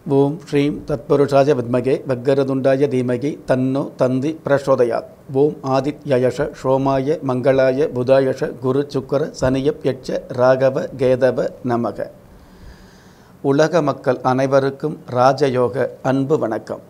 ஓம் ஸ்ரீம் தத்புருஷாய வித்மகே பக்கரதுண்டாய தீமகி தன்னோ தந்தி பிரசோதயாத் ஓம் ஆதித்யயஷ சோமாய மங்களாய புதாயஷ குரு சுக்கர சனியப் யட்ச ராகவ கேதவ நமக உலக மக்கள் அனைவருக்கும் ராஜயோக அன்பு வணக்கம்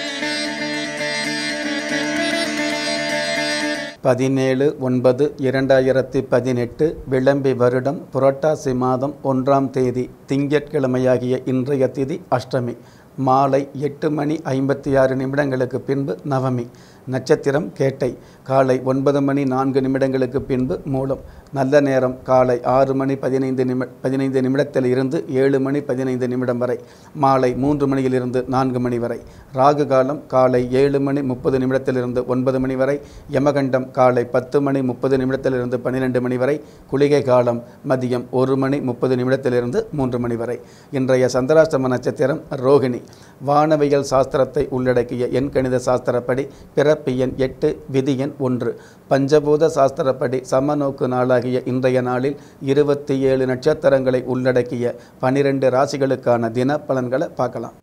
பதினேழு ஒன்பது இரண்டாயிரத்தி பதினெட்டு விளம்பி வருடம் புரட்டாசி மாதம் ஒன்றாம் தேதி திங்கட்கிழமையாகிய இன்றைய திதி அஷ்டமி மாலை எட்டு மணி ஐம்பத்தி ஆறு நிமிடங்களுக்கு பின்பு நவமி நட்சத்திரம் கேட்டை காலை ஒன்பது மணி நான்கு நிமிடங்களுக்கு பின்பு மூலம் நல்ல நேரம் காலை ஆறு மணி பதினைந்து நிமி பதினைந்து நிமிடத்தில் இருந்து ஏழு மணி பதினைந்து நிமிடம் வரை மாலை மூன்று மணியிலிருந்து நான்கு மணி வரை ராகு காலம் காலை ஏழு மணி முப்பது நிமிடத்திலிருந்து ஒன்பது மணி வரை யமகண்டம் காலை பத்து மணி முப்பது நிமிடத்திலிருந்து பன்னிரெண்டு மணி வரை குளிகை காலம் மதியம் ஒரு மணி முப்பது நிமிடத்திலிருந்து மூன்று மணி வரை இன்றைய சந்திராஷ்டம நட்சத்திரம் ரோகிணி வானவியல் சாஸ்திரத்தை உள்ளடக்கிய எண் கணித சாஸ்திரப்படி பிறப்பு எண் எட்டு விதி எண் ஒன்று பஞ்சபூத சாஸ்திரப்படி சமநோக்கு நாளாகிய இன்றைய நாளில் இருபத்தி ஏழு நட்சத்திரங்களை உள்ளடக்கிய பனிரெண்டு ராசிகளுக்கான தின பலன்களை பார்க்கலாம்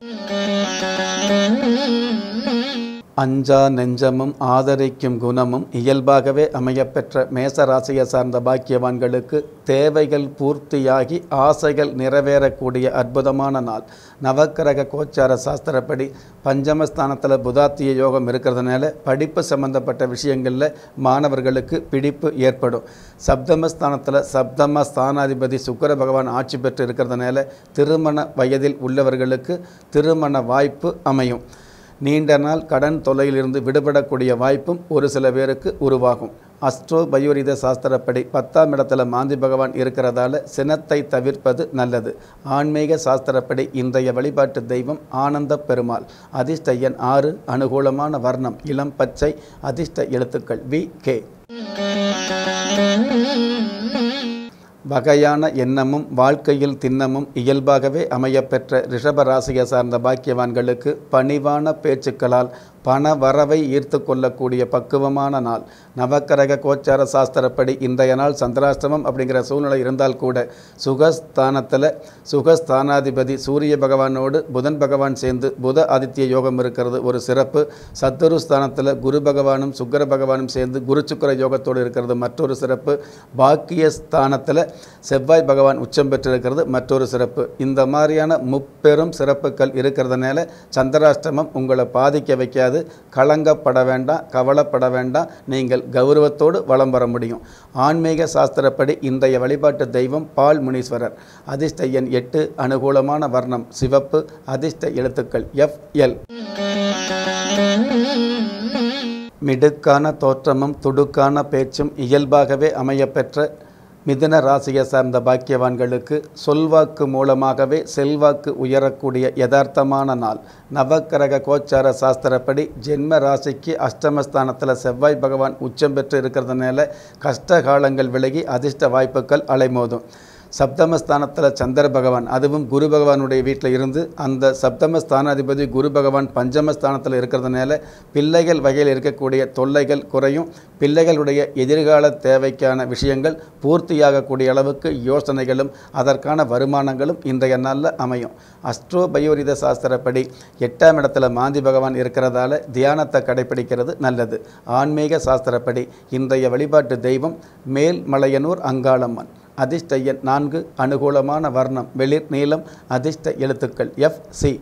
அஞ்சா நெஞ்சமும் ஆதரிக்கும் குணமும் இயல்பாகவே அமையப்பெற்ற மேச ராசியை சார்ந்த பாக்கியவான்களுக்கு தேவைகள் பூர்த்தியாகி ஆசைகள் நிறைவேறக்கூடிய அற்புதமான நாள் நவக்கிரக கோச்சார சாஸ்திரப்படி பஞ்சமஸ்தானத்தில் புதாத்திய யோகம் இருக்கிறதுனால படிப்பு சம்பந்தப்பட்ட விஷயங்களில் மாணவர்களுக்கு பிடிப்பு ஏற்படும் சப்தமஸ்தானத்தில் சப்தம ஸ்தானாதிபதி சுக்கர பகவான் ஆட்சி பெற்று இருக்கிறதுனால திருமண வயதில் உள்ளவர்களுக்கு திருமண வாய்ப்பு அமையும் நீண்ட நாள் கடன் தொல்லையிலிருந்து விடுபடக்கூடிய வாய்ப்பும் ஒரு சில பேருக்கு உருவாகும் அஸ்ட்ரோ பயோரித சாஸ்திரப்படி பத்தாம் இடத்துல மாந்தி பகவான் இருக்கிறதால சினத்தை தவிர்ப்பது நல்லது ஆன்மீக சாஸ்திரப்படி இன்றைய வழிபாட்டு தெய்வம் ஆனந்த பெருமாள் அதிர்ஷ்ட எண் ஆறு அனுகூலமான வர்ணம் இளம் பச்சை அதிர்ஷ்ட எழுத்துக்கள் வி கே வகையான எண்ணமும் வாழ்க்கையில் திண்ணமும் இயல்பாகவே அமையப்பெற்ற ரிஷப ராசியை சார்ந்த பாக்கியவான்களுக்கு பணிவான பேச்சுக்களால் பண வரவை ஈர்த்து கொள்ளக்கூடிய பக்குவமான நாள் நவக்கரக கோச்சார சாஸ்திரப்படி இன்றைய நாள் சந்திராஷ்டமம் அப்படிங்கிற சூழ்நிலை இருந்தால் கூட சுகஸ்தானத்தில் சுகஸ்தானாதிபதி சூரிய பகவானோடு புதன் பகவான் சேர்ந்து புத ஆதித்ய யோகம் இருக்கிறது ஒரு சிறப்பு சத்துரு ஸ்தானத்தில் குரு பகவானும் சுக்கர பகவானும் சேர்ந்து குரு சுக்கர யோகத்தோடு இருக்கிறது மற்றொரு சிறப்பு பாக்கிய ஸ்தானத்தில் செவ்வாய் பகவான் உச்சம் பெற்றிருக்கிறது மற்றொரு சிறப்பு இந்த மாதிரியான முப்பெரும் சிறப்புகள் இருக்கிறதுனால சந்திராஷ்டமம் உங்களை பாதிக்க வைக்காது கலங்கப்பட வேண்டாம் கவலைப்பட வேண்டாம் நீங்கள் கௌரவத்தோடு வலம் வர முடியும் ஆன்மீக சாஸ்திரப்படி இன்றைய வழிபாட்டு தெய்வம் பால் முனீஸ்வரர் அதிர்ஷ்ட எண் எட்டு அனுகூலமான வர்ணம் சிவப்பு அதிர்ஷ்ட எழுத்துக்கள் எஃப் எல் மிடுக்கான தோற்றமும் துடுக்கான பேச்சும் இயல்பாகவே அமையப்பெற்ற மிதுன ராசியை சார்ந்த பாக்கியவான்களுக்கு சொல்வாக்கு மூலமாகவே செல்வாக்கு உயரக்கூடிய யதார்த்தமான நாள் நவக்கிரக கோச்சார சாஸ்திரப்படி ஜென்ம ராசிக்கு அஷ்டமஸ்தானத்தில் செவ்வாய் பகவான் உச்சம் பெற்று இருக்கிறதுனால கஷ்ட காலங்கள் விலகி அதிர்ஷ்ட வாய்ப்புகள் அலைமோதும் சப்தமஸ்தானத்தில் சந்திர பகவான் அதுவும் குரு பகவானுடைய வீட்டில் இருந்து அந்த சப்தமஸ்தானாதிபதி குரு பகவான் பஞ்சமஸ்தானத்தில் இருக்கிறதுனால பிள்ளைகள் வகையில் இருக்கக்கூடிய தொல்லைகள் குறையும் பிள்ளைகளுடைய எதிர்கால தேவைக்கான விஷயங்கள் பூர்த்தியாகக்கூடிய அளவுக்கு யோசனைகளும் அதற்கான வருமானங்களும் இன்றைய நாளில் அமையும் அஸ்ட்ரோ பயோரித சாஸ்திரப்படி எட்டாம் இடத்துல மாந்தி பகவான் இருக்கிறதால தியானத்தை கடைபிடிக்கிறது நல்லது ஆன்மீக சாஸ்திரப்படி இன்றைய வழிபாட்டு தெய்வம் மேல்மலையனூர் அங்காளம்மன் அதிர்ஷ்ட எண் நான்கு அனுகூலமான வர்ணம் வெளிர் நீளம் அதிர்ஷ்ட எழுத்துக்கள் எஃப் சி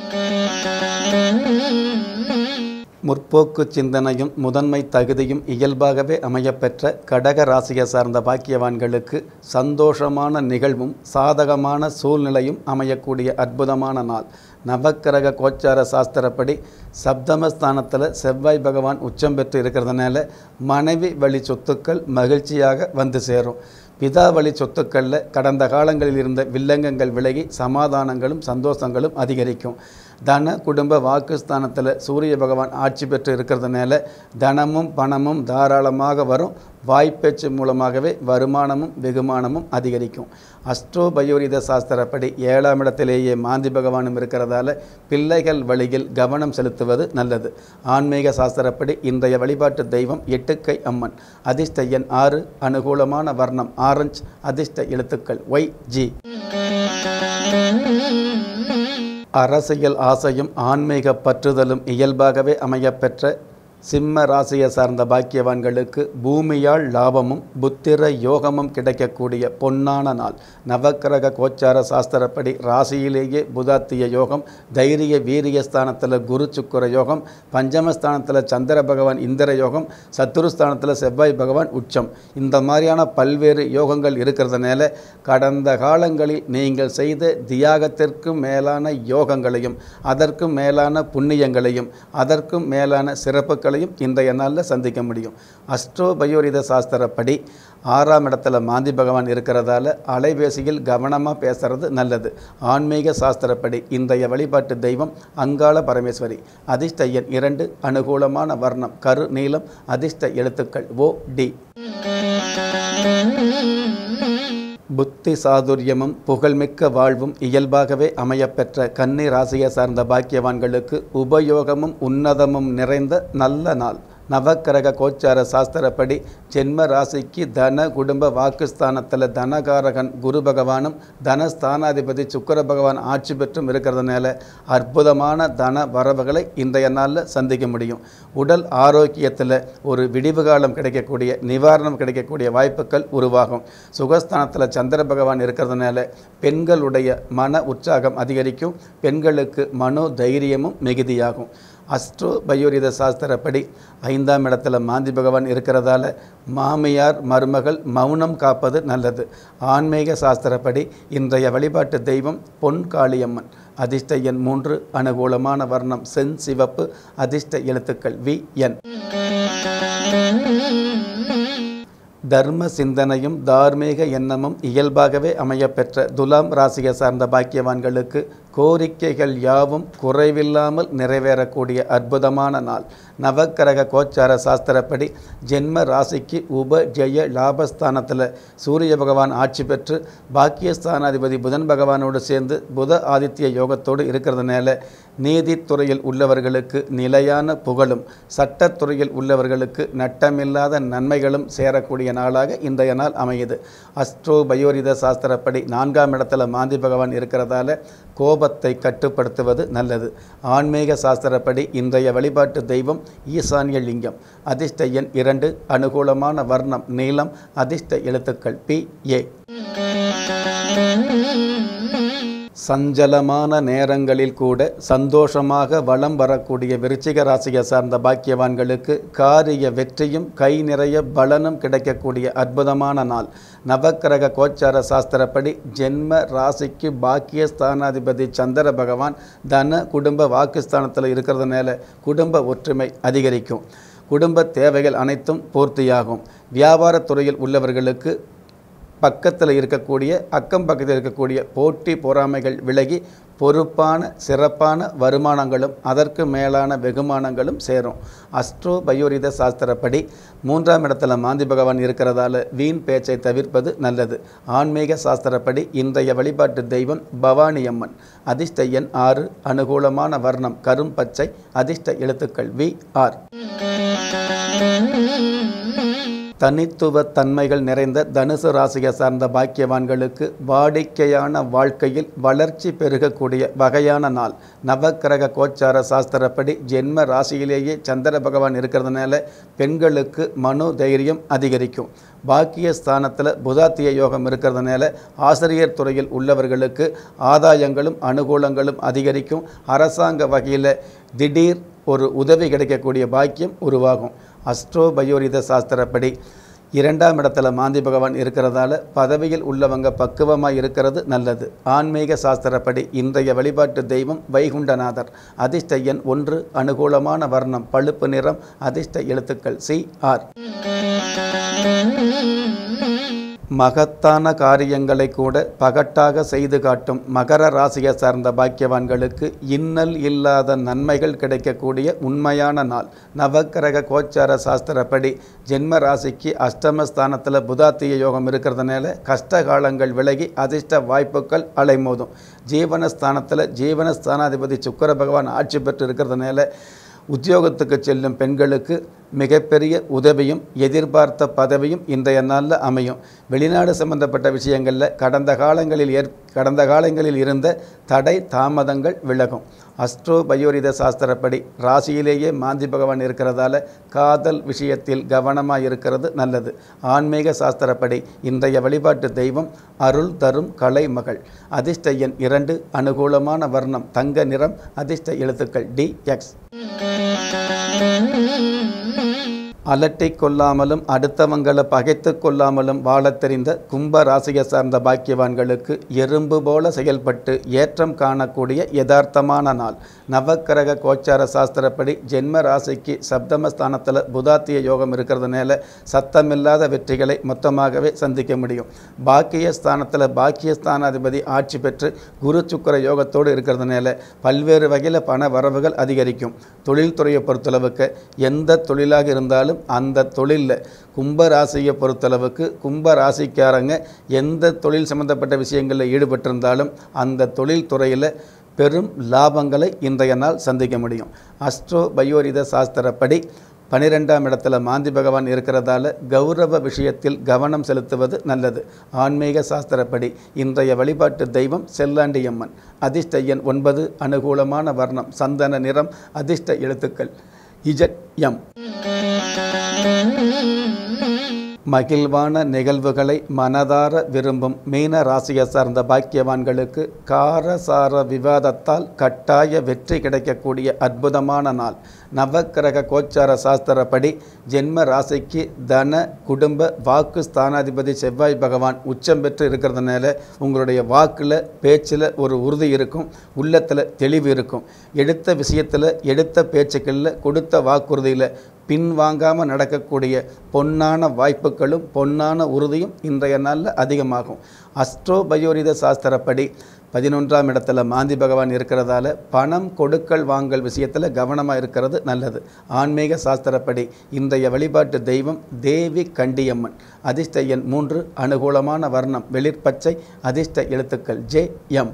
முற்போக்கு சிந்தனையும் முதன்மை தகுதியும் இயல்பாகவே அமையப்பெற்ற கடக ராசியை சார்ந்த பாக்கியவான்களுக்கு சந்தோஷமான நிகழ்வும் சாதகமான சூழ்நிலையும் அமையக்கூடிய அற்புதமான நாள் நவக்கிரக கோச்சார சாஸ்திரப்படி சப்தமஸ்தானத்தில் செவ்வாய் பகவான் உச்சம் பெற்று இருக்கிறதுனால மனைவி வழி சொத்துக்கள் மகிழ்ச்சியாக வந்து சேரும் பிதா வழி சொத்துக்களில் கடந்த காலங்களில் இருந்த வில்லங்கங்கள் விலகி சமாதானங்களும் சந்தோஷங்களும் அதிகரிக்கும் தன குடும்ப வாக்குஸ்தானத்தில் சூரிய பகவான் ஆட்சி பெற்று இருக்கிறதுனால தனமும் பணமும் தாராளமாக வரும் வாய்ப்பேச்சு மூலமாகவே வருமானமும் வெகுமானமும் அதிகரிக்கும் அஸ்ட்ரோ பயோரித சாஸ்திரப்படி ஏழாம் இடத்திலேயே மாந்தி பகவானும் இருக்கிறதால பிள்ளைகள் வழியில் கவனம் செலுத்துவது நல்லது ஆன்மீக சாஸ்திரப்படி இன்றைய வழிபாட்டு தெய்வம் எட்டுக்கை அம்மன் அதிர்ஷ்ட எண் ஆறு அனுகூலமான வர்ணம் ஆரஞ்சு அதிர்ஷ்ட எழுத்துக்கள் ஒய் ஜி அரசியல் ஆசையும் ஆன்மீக பற்றுதலும் இயல்பாகவே அமையப்பெற்ற சிம்ம ராசியை சார்ந்த பாக்கியவான்களுக்கு பூமியால் லாபமும் புத்திர யோகமும் கிடைக்கக்கூடிய பொன்னான நாள் நவக்கிரக கோச்சார சாஸ்திரப்படி ராசியிலேயே புதாத்திய யோகம் தைரிய வீரிய ஸ்தானத்தில் குரு சுக்கர யோகம் பஞ்சமஸ்தானத்தில் சந்திர பகவான் இந்திர யோகம் சத்துருஸ்தானத்தில் செவ்வாய் பகவான் உச்சம் இந்த மாதிரியான பல்வேறு யோகங்கள் இருக்கிறதுனால கடந்த காலங்களில் நீங்கள் செய்த தியாகத்திற்கும் மேலான யோகங்களையும் அதற்கும் மேலான புண்ணியங்களையும் அதற்கும் மேலான சிறப்புகளையும் இன்றைய நாளில் சந்திக்க முடியும் அஸ்ட்ரோ பயோரித சாஸ்திரப்படி ஆறாம் இடத்துல மாந்தி பகவான் இருக்கிறதால அலைபேசியில் கவனமாக பேசுறது நல்லது ஆன்மீக சாஸ்திரப்படி இன்றைய வழிபாட்டு தெய்வம் அங்காள பரமேஸ்வரி அதிர்ஷ்ட எண் இரண்டு அனுகூலமான வர்ணம் கரு நீளம் அதிர்ஷ்ட எழுத்துக்கள் ஓ டி புத்தி சாதுரியமும் புகழ்மிக்க வாழ்வும் இயல்பாகவே அமையப்பெற்ற கன்னி ராசியை சார்ந்த பாக்கியவான்களுக்கு உபயோகமும் உன்னதமும் நிறைந்த நல்ல நாள் நவக்கிரக கோச்சார சாஸ்திரப்படி ஜென்ம ராசிக்கு தன குடும்ப வாக்குஸ்தானத்தில் தனகாரகன் குரு பகவானும் தனஸ்தானாதிபதி சுக்கர பகவான் ஆட்சி பெற்றும் இருக்கிறதுனால அற்புதமான தன வரவுகளை இன்றைய நாளில் சந்திக்க முடியும் உடல் ஆரோக்கியத்தில் ஒரு விடிவு காலம் கிடைக்கக்கூடிய நிவாரணம் கிடைக்கக்கூடிய வாய்ப்புகள் உருவாகும் சுகஸ்தானத்தில் சந்திர பகவான் இருக்கிறதுனால பெண்களுடைய மன உற்சாகம் அதிகரிக்கும் பெண்களுக்கு மனோ தைரியமும் மிகுதியாகும் அஸ்ட்ரோ பயோரித சாஸ்திரப்படி ஐந்தாம் இடத்துல மாந்தி பகவான் இருக்கிறதால மாமியார் மருமகள் மௌனம் காப்பது நல்லது ஆன்மீக சாஸ்திரப்படி இன்றைய வழிபாட்டு தெய்வம் பொன் காளியம்மன் அதிர்ஷ்ட எண் மூன்று அனுகூலமான வர்ணம் சென் சிவப்பு அதிர்ஷ்ட எழுத்துக்கள் வி என் தர்ம சிந்தனையும் தார்மீக எண்ணமும் இயல்பாகவே அமையப்பெற்ற துலாம் ராசியை சார்ந்த பாக்கியவான்களுக்கு கோரிக்கைகள் யாவும் குறைவில்லாமல் நிறைவேறக்கூடிய அற்புதமான நாள் நவக்கிரக கோச்சார சாஸ்திரப்படி ஜென்ம ராசிக்கு உப ஜெய லாபஸ்தானத்தில் சூரிய பகவான் ஆட்சி பெற்று பாக்கியஸ்தானாதிபதி புதன் பகவானோடு சேர்ந்து புத ஆதித்ய யோகத்தோடு இருக்கிறதுனால நீதித்துறையில் உள்ளவர்களுக்கு நிலையான புகழும் சட்டத்துறையில் உள்ளவர்களுக்கு நட்டமில்லாத நன்மைகளும் சேரக்கூடிய நாளாக இன்றைய நாள் அமையுது அஸ்ட்ரோ பயோரித சாஸ்திரப்படி நான்காம் இடத்துல மாந்தி பகவான் இருக்கிறதால கோபத்தை கட்டுப்படுத்துவது நல்லது ஆன்மீக சாஸ்திரப்படி இன்றைய வழிபாட்டு தெய்வம் ஈசான்ய லிங்கம் அதிர்ஷ்ட எண் இரண்டு அனுகூலமான வர்ணம் நீளம் அதிர்ஷ்ட எழுத்துக்கள் பி ஏ சஞ்சலமான நேரங்களில் கூட சந்தோஷமாக வலம் வரக்கூடிய விருச்சிக ராசியை சார்ந்த பாக்கியவான்களுக்கு காரிய வெற்றியும் கை நிறைய பலனும் கிடைக்கக்கூடிய அற்புதமான நாள் நவக்கிரக கோச்சார சாஸ்திரப்படி ஜென்ம ராசிக்கு பாக்கிய ஸ்தானாதிபதி சந்திர பகவான் தன குடும்ப வாக்குஸ்தானத்தில் இருக்கிறதுனால குடும்ப ஒற்றுமை அதிகரிக்கும் குடும்ப தேவைகள் அனைத்தும் பூர்த்தியாகும் வியாபாரத்துறையில் உள்ளவர்களுக்கு பக்கத்தில் இருக்கக்கூடிய அக்கம் பக்கத்தில் இருக்கக்கூடிய போட்டி பொறாமைகள் விலகி பொறுப்பான சிறப்பான வருமானங்களும் அதற்கு மேலான வெகுமானங்களும் சேரும் அஸ்ட்ரோ பயோரித சாஸ்திரப்படி மூன்றாம் இடத்துல மாந்தி பகவான் இருக்கிறதால வீண் பேச்சை தவிர்ப்பது நல்லது ஆன்மீக சாஸ்திரப்படி இன்றைய வழிபாட்டு தெய்வம் பவானி அம்மன் அதிர்ஷ்ட எண் ஆறு அனுகூலமான வர்ணம் கரும் பச்சை அதிர்ஷ்ட எழுத்துக்கள் வி ஆர் தனித்துவ தன்மைகள் நிறைந்த தனுசு ராசியை சார்ந்த பாக்கியவான்களுக்கு வாடிக்கையான வாழ்க்கையில் வளர்ச்சி பெருகக்கூடிய வகையான நாள் நவக்கிரக கோச்சார சாஸ்திரப்படி ஜென்ம ராசியிலேயே சந்திர பகவான் இருக்கிறதுனால பெண்களுக்கு மனோ தைரியம் அதிகரிக்கும் பாக்கிய ஸ்தானத்தில் புதாத்திய யோகம் இருக்கிறதுனால ஆசிரியர் துறையில் உள்ளவர்களுக்கு ஆதாயங்களும் அனுகூலங்களும் அதிகரிக்கும் அரசாங்க வகையில் திடீர் ஒரு உதவி கிடைக்கக்கூடிய பாக்கியம் உருவாகும் அஸ்ட்ரோ பயோரித சாஸ்திரப்படி இரண்டாம் இடத்துல மாந்தி பகவான் இருக்கிறதால பதவியில் உள்ளவங்க பக்குவமாக இருக்கிறது நல்லது ஆன்மீக சாஸ்திரப்படி இன்றைய வழிபாட்டு தெய்வம் வைகுண்டநாதர் அதிர்ஷ்ட எண் ஒன்று அனுகூலமான வர்ணம் பழுப்பு நிறம் அதிர்ஷ்ட எழுத்துக்கள் சி ஆர் மகத்தான காரியங்களை கூட பகட்டாக செய்து காட்டும் மகர ராசியை சார்ந்த பாக்கியவான்களுக்கு இன்னல் இல்லாத நன்மைகள் கிடைக்கக்கூடிய உண்மையான நாள் நவக்கிரக கோச்சார சாஸ்திரப்படி ஜென்ம ராசிக்கு அஷ்டமஸ்தானத்தில் புதாத்திய யோகம் இருக்கிறதுனால கஷ்ட காலங்கள் விலகி அதிர்ஷ்ட வாய்ப்புகள் அலைமோதும் ஜீவனஸ்தானத்தில் ஜீவனஸ்தானாதிபதி சுக்கர பகவான் ஆட்சி பெற்று இருக்கிறதுனால உத்தியோகத்துக்கு செல்லும் பெண்களுக்கு மிகப்பெரிய உதவியும் எதிர்பார்த்த பதவியும் இன்றைய நாளில் அமையும் வெளிநாடு சம்பந்தப்பட்ட விஷயங்களில் கடந்த காலங்களில் ஏற் கடந்த காலங்களில் இருந்த தடை தாமதங்கள் விலகும் அஸ்ட்ரோ பயோரித சாஸ்திரப்படி ராசியிலேயே மாந்தி பகவான் இருக்கிறதால காதல் விஷயத்தில் கவனமாக இருக்கிறது நல்லது ஆன்மீக சாஸ்திரப்படி இன்றைய வழிபாட்டு தெய்வம் அருள் தரும் கலை மகள் அதிர்ஷ்ட எண் இரண்டு அனுகூலமான வர்ணம் தங்க நிறம் அதிர்ஷ்ட எழுத்துக்கள் டி எக்ஸ் அலட்டிக் கொள்ளாமலும் அடுத்தவங்களை பகைத்து கொள்ளாமலும் வாழத் தெரிந்த கும்ப ராசியை சார்ந்த பாக்கியவான்களுக்கு எறும்பு போல செயல்பட்டு ஏற்றம் காணக்கூடிய யதார்த்தமான நாள் நவக்கிரக கோச்சார சாஸ்திரப்படி ஜென்ம ராசிக்கு சப்தமஸ்தானத்தில் புதாத்திய யோகம் இருக்கிறதுனால சத்தமில்லாத வெற்றிகளை மொத்தமாகவே சந்திக்க முடியும் பாக்கிய ஸ்தானத்தில் பாக்கியஸ்தானாதிபதி ஆட்சி பெற்று குரு சுக்கர யோகத்தோடு இருக்கிறதுனால பல்வேறு வகையில் பண வரவுகள் அதிகரிக்கும் தொழில்துறையை பொறுத்தளவுக்கு எந்த தொழிலாக இருந்தாலும் அந்த தொழிலில் கும்ப ராசியை பொறுத்தளவுக்கு கும்ப ராசிக்காரங்க எந்த தொழில் சம்பந்தப்பட்ட விஷயங்களில் ஈடுபட்டிருந்தாலும் அந்த தொழில் துறையில் பெரும் லாபங்களை இன்றைய நாள் சந்திக்க முடியும் அஸ்ட்ரோ பயோரித சாஸ்திரப்படி பனிரெண்டாம் இடத்துல மாந்தி பகவான் இருக்கிறதால கௌரவ விஷயத்தில் கவனம் செலுத்துவது நல்லது ஆன்மீக சாஸ்திரப்படி இன்றைய வழிபாட்டு தெய்வம் செல்லாண்டியம்மன் அதிர்ஷ்ட எண் ஒன்பது அனுகூலமான வர்ணம் சந்தன நிறம் அதிர்ஷ்ட எழுத்துக்கள் இஜட் எம் மகிழ்வான நிகழ்வுகளை மனதார விரும்பும் மீன ராசியை சார்ந்த பாக்கியவான்களுக்கு காரசார விவாதத்தால் கட்டாய வெற்றி கிடைக்கக்கூடிய அற்புதமான நாள் நவக்கிரக கோச்சார சாஸ்திரப்படி ஜென்ம ராசிக்கு தன குடும்ப வாக்கு ஸ்தானாதிபதி செவ்வாய் பகவான் உச்சம் பெற்று இருக்கிறதுனால உங்களுடைய வாக்கில் பேச்சில் ஒரு உறுதி இருக்கும் உள்ளத்தில் தெளிவு இருக்கும் எடுத்த விஷயத்தில் எடுத்த பேச்சுக்களில் கொடுத்த வாக்குறுதியில் பின்வாங்காமல் நடக்கக்கூடிய பொன்னான வாய்ப்புகளும் பொன்னான உறுதியும் இன்றைய நாளில் அதிகமாகும் அஸ்ட்ரோ பயோரித சாஸ்திரப்படி பதினொன்றாம் இடத்துல மாந்தி பகவான் இருக்கிறதால பணம் கொடுக்கல் வாங்கல் விஷயத்தில் கவனமாக இருக்கிறது நல்லது ஆன்மீக சாஸ்திரப்படி இன்றைய வழிபாட்டு தெய்வம் தேவி கண்டியம்மன் அதிர்ஷ்ட எண் மூன்று அனுகூலமான வர்ணம் வெளிர்பச்சை அதிர்ஷ்ட எழுத்துக்கள் ஜே எம்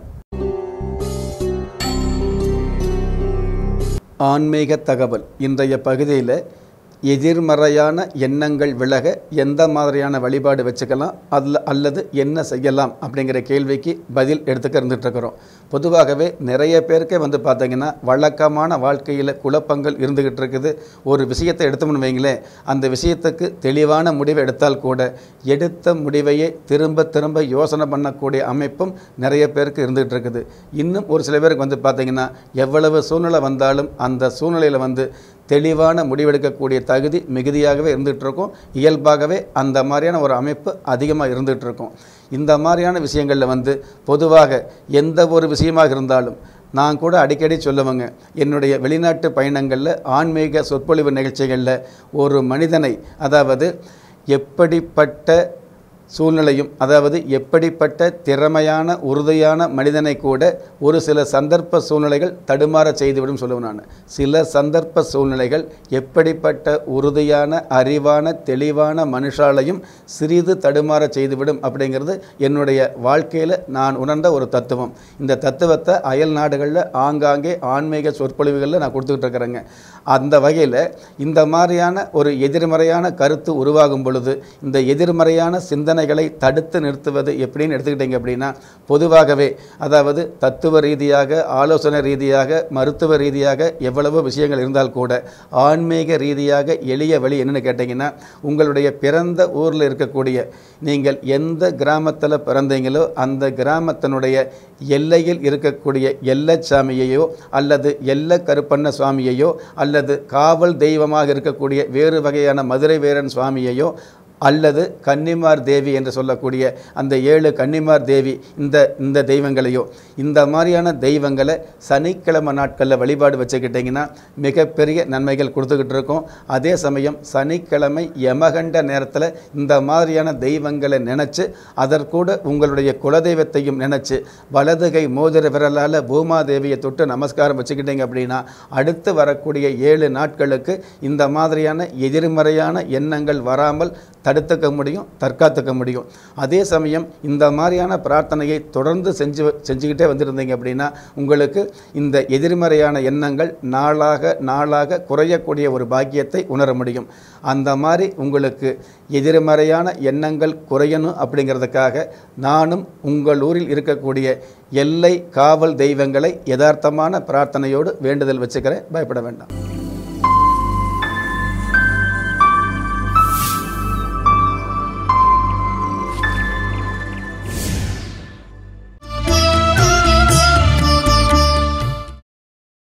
ஆன்மீக தகவல் இன்றைய பகுதியில் எதிர்மறையான எண்ணங்கள் விலக எந்த மாதிரியான வழிபாடு வச்சுக்கலாம் அதில் அல்லது என்ன செய்யலாம் அப்படிங்கிற கேள்விக்கு பதில் எடுத்துக்க இருந்துகிட்ருக்குறோம் பொதுவாகவே நிறைய பேருக்கே வந்து பார்த்திங்கன்னா வழக்கமான வாழ்க்கையில் குழப்பங்கள் இருந்துக்கிட்டு இருக்குது ஒரு விஷயத்தை எடுத்தோம்னு வைங்களேன் அந்த விஷயத்துக்கு தெளிவான முடிவை எடுத்தால் கூட எடுத்த முடிவையே திரும்ப திரும்ப யோசனை பண்ணக்கூடிய அமைப்பும் நிறைய பேருக்கு இருந்துகிட்டு இருக்குது இன்னும் ஒரு சில பேருக்கு வந்து பார்த்திங்கன்னா எவ்வளவு சூழ்நிலை வந்தாலும் அந்த சூழ்நிலையில் வந்து தெளிவான முடிவெடுக்கக்கூடிய தகுதி மிகுதியாகவே இருந்துகிட்டு இருக்கும் இயல்பாகவே அந்த மாதிரியான ஒரு அமைப்பு அதிகமாக இருந்துகிட்டு இருக்கும் இந்த மாதிரியான விஷயங்களில் வந்து பொதுவாக எந்த ஒரு விஷயமாக இருந்தாலும் நான் கூட அடிக்கடி சொல்லுவேங்க என்னுடைய வெளிநாட்டு பயணங்களில் ஆன்மீக சொற்பொழிவு நிகழ்ச்சிகளில் ஒரு மனிதனை அதாவது எப்படிப்பட்ட சூழ்நிலையும் அதாவது எப்படிப்பட்ட திறமையான உறுதியான மனிதனை கூட ஒரு சில சந்தர்ப்ப சூழ்நிலைகள் தடுமாற செய்துவிடும் சொல்லுவேன் நான் சில சந்தர்ப்ப சூழ்நிலைகள் எப்படிப்பட்ட உறுதியான அறிவான தெளிவான மனுஷாலையும் சிறிது தடுமாற செய்துவிடும் அப்படிங்கிறது என்னுடைய வாழ்க்கையில் நான் உணர்ந்த ஒரு தத்துவம் இந்த தத்துவத்தை அயல் நாடுகளில் ஆங்காங்கே ஆன்மீக சொற்பொழிவுகளில் நான் கொடுத்துக்கிட்டு இருக்கிறேங்க அந்த வகையில் இந்த மாதிரியான ஒரு எதிர்மறையான கருத்து உருவாகும் பொழுது இந்த எதிர்மறையான சிந்தனை சிந்தனைகளை தடுத்து நிறுத்துவது எப்படின்னு எடுத்துக்கிட்டிங்க அப்படின்னா பொதுவாகவே அதாவது தத்துவ ரீதியாக ஆலோசனை ரீதியாக மருத்துவ ரீதியாக எவ்வளவோ விஷயங்கள் இருந்தால் கூட ஆன்மீக ரீதியாக எளிய வழி என்னென்னு கேட்டிங்கன்னா உங்களுடைய பிறந்த ஊரில் இருக்கக்கூடிய நீங்கள் எந்த கிராமத்தில் பிறந்தீங்களோ அந்த கிராமத்தினுடைய எல்லையில் இருக்கக்கூடிய எல்லச்சாமியையோ அல்லது எல்ல கருப்பண்ண சுவாமியையோ அல்லது காவல் தெய்வமாக இருக்கக்கூடிய வேறு வகையான மதுரை வீரன் சுவாமியையோ அல்லது கன்னிமார் தேவி என்று சொல்லக்கூடிய அந்த ஏழு கன்னிமார் தேவி இந்த இந்த தெய்வங்களையோ இந்த மாதிரியான தெய்வங்களை சனிக்கிழமை நாட்களில் வழிபாடு வச்சுக்கிட்டிங்கன்னா மிகப்பெரிய நன்மைகள் கொடுத்துக்கிட்டு இருக்கோம் அதே சமயம் சனிக்கிழமை யமகண்ட நேரத்தில் இந்த மாதிரியான தெய்வங்களை நினச்சி அதற்கூட உங்களுடைய குலதெய்வத்தையும் நினச்சி வலதுகை மோதிர விரலால் பூமாதேவியை தொட்டு நமஸ்காரம் வச்சுக்கிட்டீங்க அப்படின்னா அடுத்து வரக்கூடிய ஏழு நாட்களுக்கு இந்த மாதிரியான எதிர்மறையான எண்ணங்கள் வராமல் தடுத்துக்க முடியும் தற்காத்துக்க முடியும் அதே சமயம் இந்த மாதிரியான பிரார்த்தனையை தொடர்ந்து செஞ்சு செஞ்சுக்கிட்டே வந்திருந்தீங்க அப்படின்னா உங்களுக்கு இந்த எதிர்மறையான எண்ணங்கள் நாளாக நாளாக குறையக்கூடிய ஒரு பாக்கியத்தை உணர முடியும் அந்த மாதிரி உங்களுக்கு எதிர்மறையான எண்ணங்கள் குறையணும் அப்படிங்கிறதுக்காக நானும் உங்கள் ஊரில் இருக்கக்கூடிய எல்லை காவல் தெய்வங்களை யதார்த்தமான பிரார்த்தனையோடு வேண்டுதல் வச்சுக்கிறேன் பயப்பட வேண்டாம்